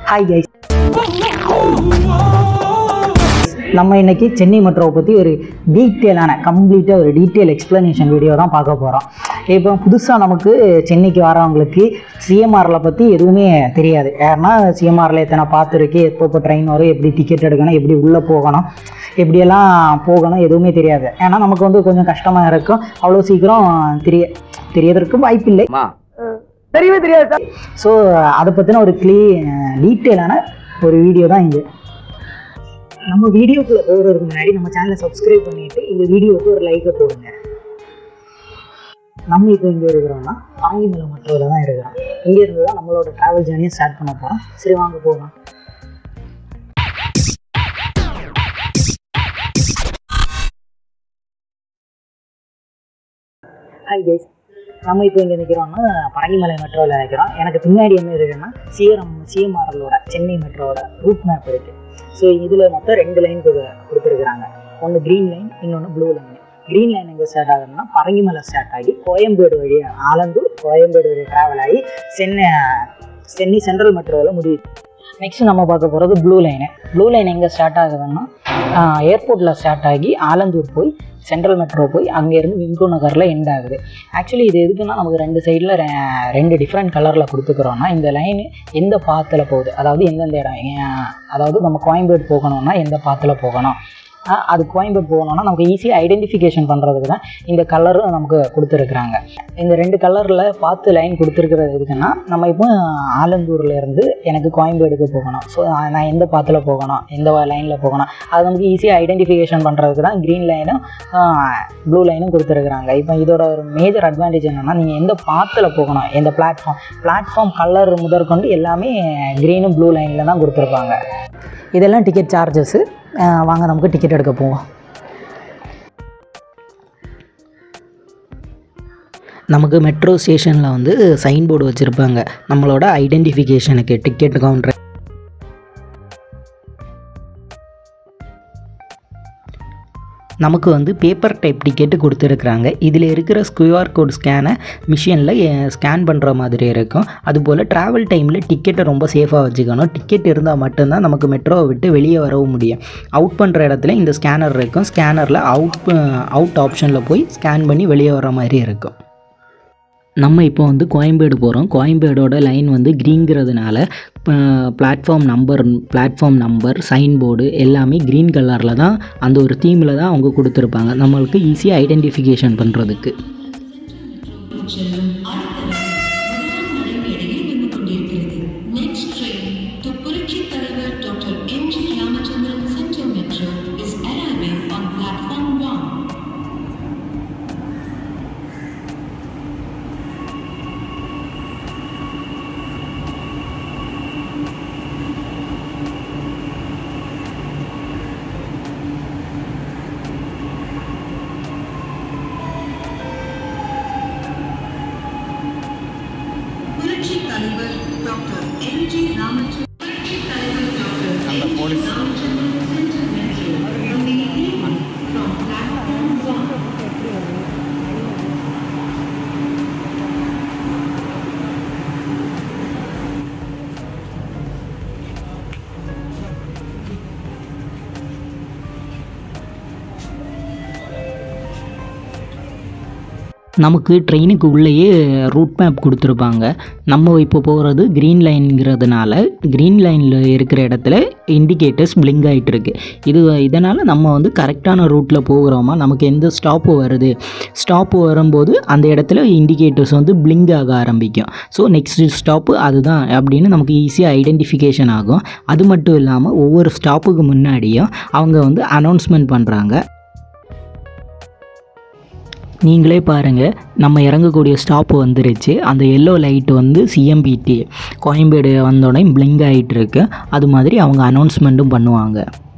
Hi guys நம்ம இன்னைக்கு சென்னை மெட்ரோவை பற்றி ஒரு டீட்டெயிலான கம்ப்ளீட்டாக ஒரு டீட்டெயில் எக்ஸ்ப்ளனேஷன் வீடியோ தான் பார்க்க போகிறோம் இப்போ புதுசாக நமக்கு சென்னைக்கு வரவங்களுக்கு சிஎம்ஆரில் பற்றி எதுவுமே தெரியாது ஏன்னா சிஎம்ஆரில் எத்தனை பார்த்துருக்கு எப்போ ட்ரெயின் வரும் எப்படி டிக்கெட் எடுக்கணும் எப்படி உள்ளே போகணும் எப்படியெல்லாம் போகணும் எதுவுமே தெரியாது ஏன்னா நமக்கு வந்து கொஞ்சம் கஷ்டமாக இருக்கும் அவ்வளோ சீக்கிரம் தெரிய தெரியறதுக்கு வாய்ப்பில்லை தெரியவே தெரியாது சார் ஸோ அதை பற்றின ஒரு க்ளீ டீட்டெயிலான ஒரு வீடியோ தான் இது நம்ம வீடியோக்குள்ளே போகிறதுக்கு முன்னாடி நம்ம சேனலை சப்ஸ்கிரைப் பண்ணிட்டு இந்த வீடியோவுக்கு ஒரு லைக்கை போடுங்க நம்ம இப்போ இங்கே இருக்கிறோம்னா ஆங்கிமலை மற்றவில் தான் இருக்கிறோம் இங்கே இருந்து தான் நம்மளோட ட்ராவல் ஜேர்னியை ஸ்டார்ட் பண்ண போகிறோம் சரி வாங்க போகலாம் ஹாய் கைஸ் நம்ம இப்போ இங்கே நிற்கிறோம்னா பரங்கிமலை மெட்ரோவில் நிற்கிறோம் எனக்கு பின்னாடி என்ன இருக்குன்னா சிஎம் சிஎம்ஆர்எலோட சென்னை மெட்ரோவோட ரூட் மேப் இருக்குது ஸோ இதில் மொத்தம் ரெண்டு லைன் கொடுத்துருக்குறாங்க ஒன்று க்ரீன் லைன் இன்னொன்று ப்ளூ லைன் க்ரீன் லைன் எங்கே ஸ்டார்ட் ஆகுதுன்னா பரங்கிமலை ஸ்டார்ட் ஆகி கோயம்பேடு வழியாக ஆலந்தூர் கோயம்பேடு வழியாக ட்ராவல் ஆகி சென்னை சென்னை சென்ட்ரல் மெட்ரோவில் முடியுது நெக்ஸ்ட் நம்ம பார்க்க போகிறது ப்ளூ லைனு ப்ளூ லைன் எங்கே ஸ்டார்ட் ஆகுதுன்னா ஏர்போர்ட்டில் ஸ்டார்ட் ஆகி ஆலந்தூர் போய் சென்ட்ரல் மெட்ரோ போய் அங்கேருந்து விம்கோ நகரில் எண்ட் ஆகுது ஆக்சுவலி இது எதுக்குன்னா நமக்கு ரெண்டு சைடில் ரெண்டு டிஃப்ரெண்ட் கலரில் கொடுத்துக்கிறோன்னா இந்த லைன் எந்த பாத்தில் போகுது அதாவது எந்தெந்த இடம் ஏன், அதாவது நம்ம கோயம்பேடு போகணும்னா எந்த பாத்தில் போகணும் ஆஹ் அது கோயம்பேடு போகணும்னா நமக்கு ஈஸியாக ஐடென்டிஃபிகேஷன் பண்ணுறதுக்கு தான் இந்த கலரும் நமக்கு கொடுத்துருக்குறாங்க இந்த ரெண்டு கலரில் பார்த்து லைன் கொடுத்துருக்கிறது எதுக்குன்னா நம்ம இப்போ ஆலந்தூர்ல இருந்து எனக்கு கோயம்பேடுக்கு போகணும் ஸோ நான் எந்த பாத்தில் போகணும் எந்த லைனில் போகணும் அது நமக்கு ஈஸியாக ஐடென்டிஃபிகேஷன் பண்ணுறதுக்கு தான் க்ரீன் லைனும் ப்ளூ லைனும் கொடுத்துருக்குறாங்க இப்போ இதோட ஒரு மேஜர் அட்வான்டேஜ் என்னென்னா நீங்கள் எந்த பாத்தில் போகணும் எந்த பிளாட்ஃபார்ம் பிளாட்ஃபார்ம் கலர் முதற்கொண்டு எல்லாமே க்ரீனும் ப்ளூ லைனில் தான் கொடுத்துருப்பாங்க இதெல்லாம் டிக்கெட் சார்ஜஸ்ஸு வாங்க நமக்கு டிக்கெட் எடுக்க போவோம் நமக்கு மெட்ரோ ஸ்டேஷனில் வந்து சைன் போர்டு வச்சுருப்பாங்க நம்மளோட ஐடென்டிஃபிகேஷனுக்கு டிக்கெட் கவுண்டர் நமக்கு வந்து பேப்பர் டைப் டிக்கெட்டு கொடுத்துருக்குறாங்க இதில் இருக்கிற ஸ்கியூஆர் கோட் ஸ்கேனை மிஷினில் ஸ்கேன் பண்ணுற மாதிரி இருக்கும் அதுபோல் ட்ராவல் டைமில் டிக்கெட்டை ரொம்ப சேஃபாக வச்சுக்கணும் டிக்கெட் இருந்தால் மட்டும்தான் நமக்கு மெட்ரோவை விட்டு வெளியே வரவும் முடியும் அவுட் பண்ணுற இடத்துல இந்த ஸ்கேனர் இருக்கும் ஸ்கேனரில் அவுட் அவுட் ஆப்ஷனில் போய் ஸ்கேன் பண்ணி வெளியே வர மாதிரி இருக்கும் நம்ம இப்போ வந்து கோயம்பேடு போகிறோம் கோயம்பேடோட லைன் வந்து க்ரீங்கிறதுனால platform number platform number sign board எல்லாமே க்ரீன் கலரில் தான் அந்த ஒரு தீமில் தான் அவங்க கொடுத்துருப்பாங்க நம்மளுக்கு ஈஸியாக ஐடென்டிஃபிகேஷன் பண்ணுறதுக்கு Next train to Puruchi தலைவர் Dr. M.G. Ramachandran Central Metro is arriving on platform 1. புரட்சி தலைவர் டாக்டர் எம் ஜி ராமச்சந்திரன் புரட்சி தலைவர் doctor M G Ramachandran central metro from platform 1. நமக்கு ட்ரெயினுக்கு உள்ளேயே ரூட் மேப் கொடுத்துருப்பாங்க நம்ம இப்போ போகிறது க்ரீன் லைன்ங்கிறதுனால க்ரீன் லைனில் இருக்கிற இடத்துல இண்டிகேட்டர்ஸ் பிளிங்க் ஆகிட்டு இருக்கு இது இதனால் நம்ம வந்து கரெக்டான ரூட்டில் போகிறோமா நமக்கு எந்த ஸ்டாப்பு வருது ஸ்டாப்பு வரும்போது அந்த இடத்துல இண்டிகேட்டர்ஸ் வந்து பிளிங்க் ஆக ஆரம்பிக்கும் ஸோ நெக்ஸ்ட் ஸ்டாப்பு அதுதான் அப்படின்னு நமக்கு ஈஸியாக ஐடென்டிஃபிகேஷன் ஆகும் அது மட்டும் இல்லாமல் ஒவ்வொரு ஸ்டாப்புக்கு முன்னாடியும் அவங்க வந்து அனௌன்ஸ்மெண்ட் பண்ணுறாங்க நீங்களே பாருங்கள் நம்ம இறங்கக்கூடிய ஸ்டாப் வந்துருச்சு அந்த எல்லோ லைட் வந்து சிஎம்பிடி கோயம்பேடு வந்தோடனே பிளிங்க் ஆகிட்டு இருக்கு அது மாதிரி அவங்க அனௌன்ஸ்மெண்ட்டும் பண்ணுவாங்க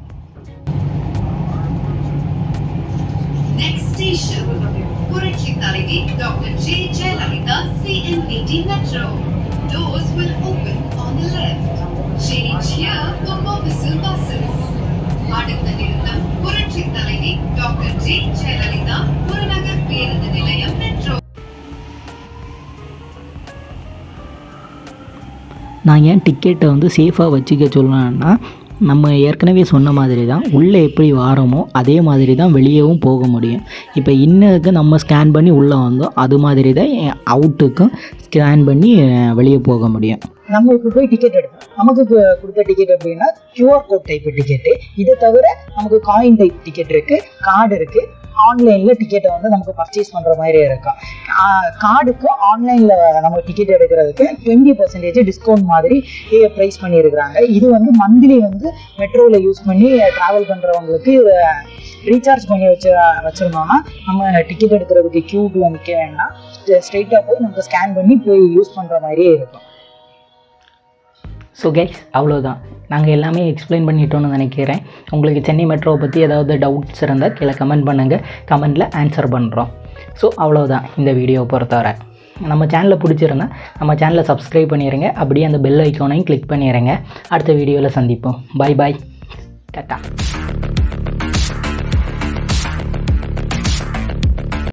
Next station, Purachi Talagi, Dr. J. Jayalalitha, CNVT Metro. Doors will open on the left. Change here for Mobile buses. அடுத்த நிறுத்தம் புரட்சி தலைவி டாக்டர் ஜே ஜெயலலிதா புறநகர் பேருந்து நிலையம் மெட்ரோ நான் ஏன் டிக்கெட்டை வந்து சேஃபாக வச்சுக்க சொல்லணும்னா நம்ம ஏற்கனவே சொன்ன மாதிரி தான் உள்ளே எப்படி வாரோமோ அதே மாதிரி தான் வெளியவும் போக முடியும் இப்போ இன்னதுக்கு நம்ம ஸ்கேன் பண்ணி உள்ளே வந்தோம் அது மாதிரி தான் அவுட்டுக்கும் ஸ்கேன் பண்ணி வெளியே போக முடியும் நம்ம இப்போ போய் டிக்கெட் எடுத்தோம் நமக்கு கு- கொடுத்த டிக்கெட் எப்படின்னா கியூஆர் கோட் டைப் டிக்கெட்டு இதை தவிர நமக்கு காயின் டைப் டிக்கெட் இருக்குது கார்டு இருக்குது ஆன்லைனில் டிக்கெட்டை வந்து நமக்கு பர்ச்சேஸ் பண்ணுற மாதிரி இருக்கும் கார்டுக்கு ஆன்லைனில் நம்ம டிக்கெட் எடுக்கிறதுக்கு டுவெண்ட்டி பர்சன்டேஜ் டிஸ்கவுண்ட் மாதிரி ப்ரைஸ் பண்ணியிருக்கிறாங்க இது வந்து மந்த்லி வந்து மெட்ரோவில் யூஸ் பண்ணி ட்ராவல் பண்ணுறவங்களுக்கு ரீசார்ஜ் பண்ணி வச்சு வச்சுருந்தோம்னா நம்ம டிக்கெட் எடுக்கிறதுக்கு க்யூவில் நிற்க வேண்டாம் ஸ்ட்ரெயிட்டாக போய் நமக்கு ஸ்கேன் பண்ணி போய் யூஸ் பண்ணுற மாதிரியே இருக்கும் ஸோ கைஸ் அவ்வளோதான் நாங்கள் எல்லாமே எக்ஸ்பிளைன் பண்ணிட்டோம்னு நினைக்கிறேன் உங்களுக்கு சென்னை மெட்ரோவை பற்றி ஏதாவது டவுட்ஸ் இருந்தால் கீழே கமெண்ட் பண்ணுங்கள் கமெண்ட்டில் ஆன்சர் பண்ணுறோம் ஸோ அவ்வளோதான் இந்த வீடியோவை பொறுத்தவரை நம்ம சேனலை பிடிச்சிருந்தா நம்ம சேனலை சப்ஸ்கிரைப் பண்ணிடுங்க அப்படியே அந்த பெல் ஐக்கானையும் கிளிக் பண்ணிடுங்க அடுத்த வீடியோவில் சந்திப்போம் பை பாய் டாட்டா